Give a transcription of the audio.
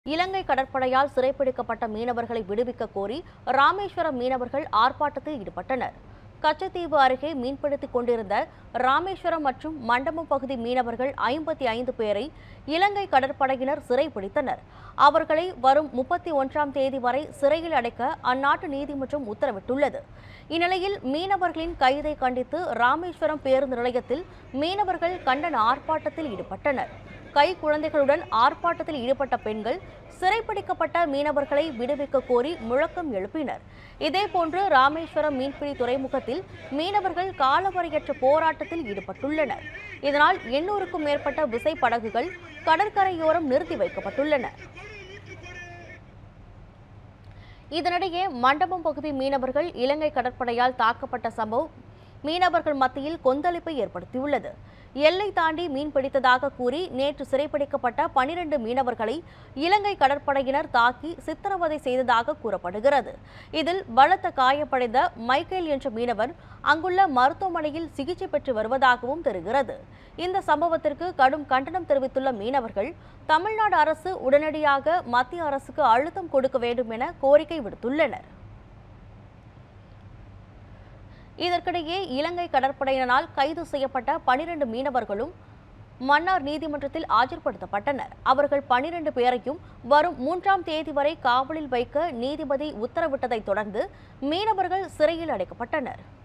இலங்கை கடற்படையால் சிறைப்பிடிக்கப்பட்ட மீனவர்களை விடுவிக்க கோரி ராமேஸ்வரம் மீனவர்கள் ஆர்ப்பாட்டத்தில் ஈடுபட்டனர் கச்சத்தீவு அருகே மீன்பிடித்துக் கொண்டிருந்த ராமேஸ்வரம் மற்றும் மண்டபம் பகுதி மீனவர்கள் ஐம்பத்தி ஐந்து பேரை இலங்கை கடற்படையினர் சிறைப்பிடித்தனர் அவர்களை வரும் முப்பத்தி ஒன்றாம் தேதி வரை சிறையில் அடைக்க அந்நாட்டு நீதிமன்றம் உத்தரவிட்டுள்ளது இந்நிலையில் மீனவர்களின் கைதை கண்டித்து ராமேஸ்வரம் பேருந்து நிலையத்தில் மீனவர்கள் கண்டன ஆர்ப்பாட்டத்தில் ஈடுபட்டனர் கை குழந்தைகளுடன் ஆர்ப்பாட்டத்தில் ஈடுபட்ட பெண்கள் சிறைப்பிடிக்கப்பட்ட மீனவர்களை விடுவிக்க கோரி முழக்கம் எழுப்பினர் இதேபோன்று ராமேஸ்வரம் மீன்பிடி துறைமுகத்தில் மீனவர்கள் காலவரையற்ற போராட்டத்தில் ஈடுபட்டுள்ளனர் இதனால் எண்ணூறுக்கும் மேற்பட்ட விசைப்படகுகள் கடற்கரையோரம் நிறுத்தி வைக்கப்பட்டுள்ளன இதனிடையே மண்டபம் பகுதி மீனவர்கள் இலங்கை கடற்படையால் தாக்கப்பட்ட சம்பவம் மீனவர்கள் மத்தியில் கொந்தளிப்பை ஏற்படுத்தியுள்ளது எல்லை தாண்டி மீன் பிடித்ததாக கூறி நேற்று சிறைப்பிடிக்கப்பட்ட பனிரெண்டு மீனவர்களை இலங்கை கடற்படையினர் தாக்கி சித்திரவதை செய்ததாக கூறப்படுகிறது இதில் பலத்த காயப்படைந்த மைக்கேல் என்ற மீனவர் அங்குள்ள மருத்துவமனையில் சிகிச்சை பெற்று வருவதாகவும் தெரிகிறது இந்த சம்பவத்திற்கு கடும் கண்டனம் தெரிவித்துள்ள மீனவர்கள் தமிழ்நாடு அரசு உடனடியாக மத்திய அரசுக்கு அழுத்தம் கொடுக்க வேண்டும் என கோரிக்கை விடுத்துள்ளனர் இதற்கிடையே இலங்கை கடற்படையினரால் கைது செய்யப்பட்ட பனிரெண்டு மீனவர்களும் மன்னார் நீதிமன்றத்தில் ஆஜர்படுத்தப்பட்டனர் அவர்கள் பனிரெண்டு பேரையும் வரும் மூன்றாம் தேதி வரை காவலில் வைக்க நீதிபதி உத்தரவிட்டதைத் தொடர்ந்து மீனவர்கள் சிறையில் அடைக்கப்பட்டனர்